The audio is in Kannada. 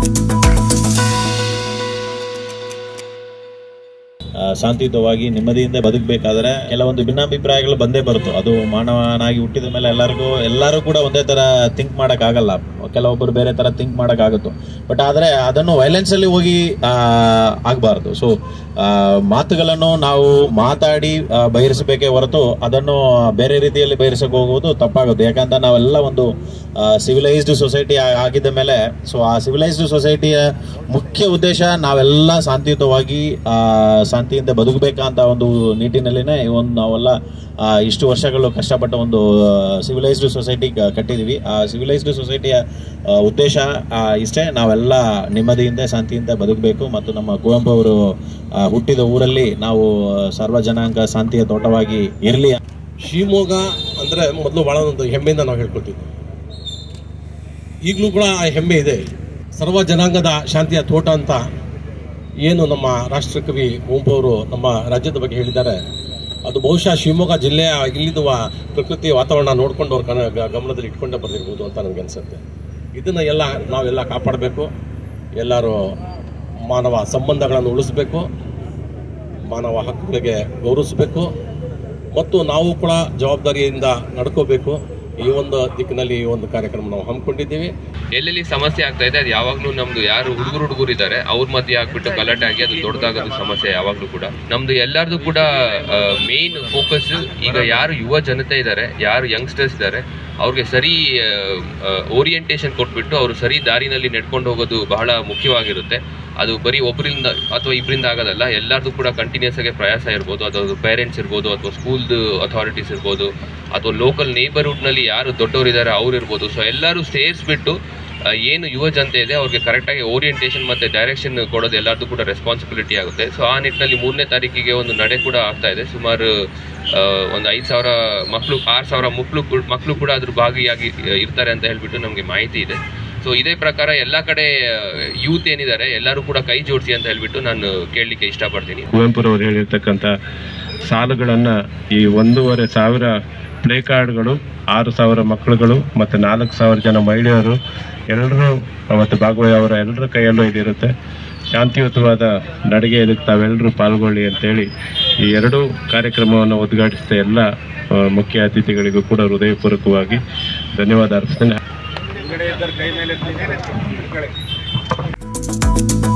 ಆ, ಶಾಂತಿಯುತವಾಗಿ ನೆಮ್ಮದಿಯಿಂದ ಬದುಕಬೇಕಾದ್ರೆ ಕೆಲವೊಂದು ಭಿನ್ನಾಭಿಪ್ರಾಯಗಳು ಬಂದೇ ಬರುತ್ತೆ ಅದು ಮಾನವನಾಗಿ ಹುಟ್ಟಿದ ಮೇಲೆ ಎಲ್ಲರಿಗೂ ಎಲ್ಲರೂ ಕೂಡ ಒಂದೇ ತರ ಥಿಂಕ್ ಮಾಡಕ್ ಆಗಲ್ಲ ಕೆಲವೊಬ್ಬರು ಬೇರೆ ತರ ಥಿಂಕ್ ಮಾಡಕ್ ಆಗುತ್ತೋ ಬಟ್ ಆದ್ರೆ ಅದನ್ನು ವೈಲೆನ್ಸ್ ಅಲ್ಲಿ ಹೋಗಿ ಆ, ಆಗ್ಬಾರ್ದು ಸೊ ಮಾತುಗಳನ್ನು ನಾವು ಮಾತಾಡಿ ಆ, ಬಹಿರಿಸಬೇಕೇ ಹೊರತು ಅದನ್ನು ಬೇರೆ ರೀತಿಯಲ್ಲಿ ಬಹಿರಿಸಕ್ಕೆ ಹೋಗುವುದು ತಪ್ಪಾಗುತ್ತೆ ಯಾಕಂತ ನಾವೆಲ್ಲ ಒಂದು ಸಿವಿಲೈಸ್ಡ್ ಸೊಸೈಟಿ ಆಗಿದ್ದ ಮೇಲೆ ಸೊ ಆ ಸಿವಿಲೈಸ್ಡ್ ಸೊಸೈಟಿಯ ಮುಖ್ಯ ಉದ್ದೇಶ ನಾವೆಲ್ಲ ಶಾಂತಿಯುತವಾಗಿ ಆ, ಶಾಂತಿಯಿಂದ ಬದುಕಬೇಕಂತ ಒಂದು ನಿಟ್ಟಿನಲ್ಲಿನೇ ಈ ಒಂದು ನಾವೆಲ್ಲ ಆ, ಇಷ್ಟು ವರ್ಷಗಳು ಕಷ್ಟಪಟ್ಟ ಒಂದು ಸಿವಿಲೈಸ್ಡ್ ಸೊಸೈಟಿ ಕಟ್ಟಿದೀವಿ ಆ ಸಿವಿಲೈಸ್ಡ್ ಸೊಸೈಟಿಯ ಆ, ಉದ್ದೇಶ ಆ, ಇಷ್ಟೇ ನಾವೆಲ್ಲ ನೆಮ್ಮದಿಯಿಂದ ಶಾಂತಿಯಿಂದ ಬದುಕಬೇಕು ಮತ್ತು ನಮ್ಮ ಕುವೆಂಪು ಅವರು ಆ, ಹುಟ್ಟಿದ ಊರಲ್ಲಿ ನಾವು ಸರ್ವ ಜನಾಂಗ ಶಾಂತಿಯ ತೋಟವಾಗಿ ಇರಲಿ ಶಿವಮೊಗ್ಗ ಅಂದರೆ ಮೊದಲು ಭಾಳ ಒಂದು ಹೆಮ್ಮೆಯಿಂದ ನಾವು ಹೇಳ್ಕೊಳ್ತಿದ್ವಿ ಈಗಲೂ ಕೂಡ ಆ ಹೆಮ್ಮೆ ಇದೆ ಸರ್ವ ಜನಾಂಗದ ಶಾಂತಿಯ ತೋಟ ಅಂತ ಏನು ನಮ್ಮ ರಾಷ್ಟ್ರಕವಿ ಕುವೆಂಪು ಅವರು ನಮ್ಮ ರಾಜ್ಯದ ಬಗ್ಗೆ ಹೇಳಿದ್ದಾರೆ ಅದು ಬಹುಶಃ ಶಿವಮೊಗ್ಗ ಜಿಲ್ಲೆಯ ಇಲ್ಲಿದ್ದು ಪ್ರಕೃತಿ ವಾತಾವರಣ ನೋಡ್ಕೊಂಡು ಅವ್ರ ಕನ ಗ- ಗಮನದಲ್ಲಿ ಇಟ್ಕೊಂಡೇ ಬರ್ದಿರ್ಬೋದು ಅಂತ ನನಗೆ ಅನಿಸುತ್ತೆ ಇದನ್ನು ಎಲ್ಲ ನಾವೆಲ್ಲ ಕಾಪಾಡಬೇಕು ಎಲ್ಲರೂ ಮಾನವ ಸಂಬಂಧಗಳನ್ನು ಉಳಿಸ್ಬೇಕು ಮಾನವ ಹಕ್ಕುಗಳಿಗೆ ಗೌರವಿಸಬೇಕು ಮತ್ತು ನಾವು ಕೂಡ ಜವಾಬ್ದಾರಿಯಿಂದ ನಡ್ಕೋಬೇಕು ಈ ಒಂದು ದಿಕ್ಕಿನಲ್ಲಿ ಈ ಒಂದು ಕಾರ್ಯಕ್ರಮ ನಾವು ಹಮ್ಮಿಕೊಂಡಿದ್ದೀವಿ ಎಲ್ಲೆಲ್ಲಿ ಸಮಸ್ಯೆ ಆಗ್ತಾ ಇದೆ ಅದು ಯಾವಾಗ್ಲೂ ನಮ್ದು ಯಾರು ಹುಡುಗರು ಹುಡುಗರು ಇದ್ದಾರೆ ಅವ್ರ ಮಧ್ಯೆ ಆಗ್ಬಿಟ್ಟು ಗಲಾಟೆ ಆಗಿ ಅದು ದೊಡ್ಡದಾಗೋದು ಸಮಸ್ಯೆ ಯಾವಾಗ್ಲೂ ಕೂಡ ನಮ್ದು ಎಲ್ಲಾರ್ದು ಕೂಡ ಮೇನ್ ಫೋಕಸ್ ಈಗ ಯಾರು ಯುವ ಜನತೆ ಇದ್ದಾರೆ ಯಾರು ಯಂಗ್ಸ್ಟರ್ಸ್ ಇದ್ದಾರೆ ಅವ್ರಿಗೆ ಸರಿ ಓರಿಯೆಂಟೇಷನ್ ಕೊಟ್ಬಿಟ್ಟು ಅವರು ಸರಿ ದಾರಿನಲ್ಲಿ ನೆಡ್ಕೊಂಡು ಹೋಗೋದು ಬಹಳ ಮುಖ್ಯವಾಗಿರುತ್ತೆ ಅದು ಬರೀ ಒಬ್ಬರಿಂದ ಅಥವಾ ಇಬ್ಬರಿಂದ ಆಗೋದಲ್ಲ ಎಲ್ಲರದು ಕೂಡ ಕಂಟಿನ್ಯೂಸ್ ಆಗಿ ಪ್ರಯಾಸ ಇರ್ಬೋದು ಅದು ಪೇರೆಂಟ್ಸ್ ಇರ್ಬೋದು ಅಥವಾ ಸ್ಕೂಲ್ದು ಅಥಾರಿಟೀಸ್ ಇರ್ಬೋದು ಅಥವಾ ಲೋಕಲ್ ನೇಬರ್ಹುಡ್ನಲ್ಲಿ ಯಾರು ದೊಡ್ಡವರಿದ್ದಾರೆ ಅವ್ರು ಇರ್ಬೋದು ಸೊ ಎಲ್ಲರೂ ಸೇರಿಸ್ಬಿಟ್ಟು ಆ, ಏನು ಯುವ ಜನತೆ ಇದೆ ಅವ್ರಿಗೆ ಕರೆಕ್ಟಾಗಿ ಓರಿಯೆಂಟೇಷನ್ ಮತ್ತು ಡೈರೆಕ್ಷನ್ ಕೊಡೋದು ಎಲ್ಲರದ್ದು ಕೂಡ ರೆಸ್ಪಾನ್ಸಿಬಿಲಿಟಿ ಆಗುತ್ತೆ ಸೊ ಆ ನಿಟ್ಟಿನಲ್ಲಿ ಮೂರನೇ ತಾರೀಕಿಗೆ ಒಂದು ನಡೆ ಕೂಡ ಆಗ್ತಾ ಇದೆ ಸುಮಾರು ಆ, ಒಂದು ಐದು ಸಾವಿರ ಮಕ್ಕಳು ಆರು ಸಾವಿರ ಮಕ್ಕಳು ಮಕ್ಕಳು ಕೂಡ ಅದ್ರ ಭಾಗಿಯಾಗಿ ಆ, ಇರ್ತಾರೆ ಅಂತ ಹೇಳ್ಬಿಟ್ಟು ನಮಗೆ ಮಾಹಿತಿ ಇದೆ ಸೊ ಇದೇ ಪ್ರಕಾರ ಎಲ್ಲ ಕಡೆ ಯೂತ್ ಏನಿದ್ದಾರೆ ಎಲ್ಲರೂ ಕೂಡ ಕೈ ಜೋಡಿಸಿ ಅಂತ ಹೇಳ್ಬಿಟ್ಟು ನಾನು ಕೇಳಲಿಕ್ಕೆ ಇಷ್ಟಪಡ್ತೀನಿ ಕುವೆಂಪುರವರು ಹೇಳಿರ್ತಕ್ಕಂಥ ಸಾಲುಗಳನ್ನು ಈ ಒಂದೂವರೆ ಸಾವಿರ ಪ್ಲೇ ಕಾರ್ಡ್ಗಳು ಆರು ಸಾವಿರ ಮಕ್ಕಳುಗಳು ಮತ್ತು ನಾಲ್ಕು ಸಾವಿರ ಜನ ಮಹಿಳೆಯರು ಎಲ್ಲರೂ ಮತ್ತು ಭಾಗವಹಿ ಅವರ ಎಲ್ಲರ ಕೈಯಲ್ಲೂ ಇದಿರುತ್ತೆ ಶಾಂತಿಯುತವಾದ ನಡಿಗೆ ಇದಕ್ಕೆ ತಾವೆಲ್ಲರೂ ಪಾಲ್ಗೊಳ್ಳಿ ಅಂತೇಳಿ ಈ ಎರಡೂ ಕಾರ್ಯಕ್ರಮವನ್ನು ಉದ್ಘಾಟಿಸಿದ ಎಲ್ಲ ಆ, ಮುಖ್ಯ ಅತಿಥಿಗಳಿಗೂ ಕೂಡ ಹೃದಯಪೂರ್ವಕವಾಗಿ ಧನ್ಯವಾದ ಅರ್ಪಿಸ್ತೇನೆ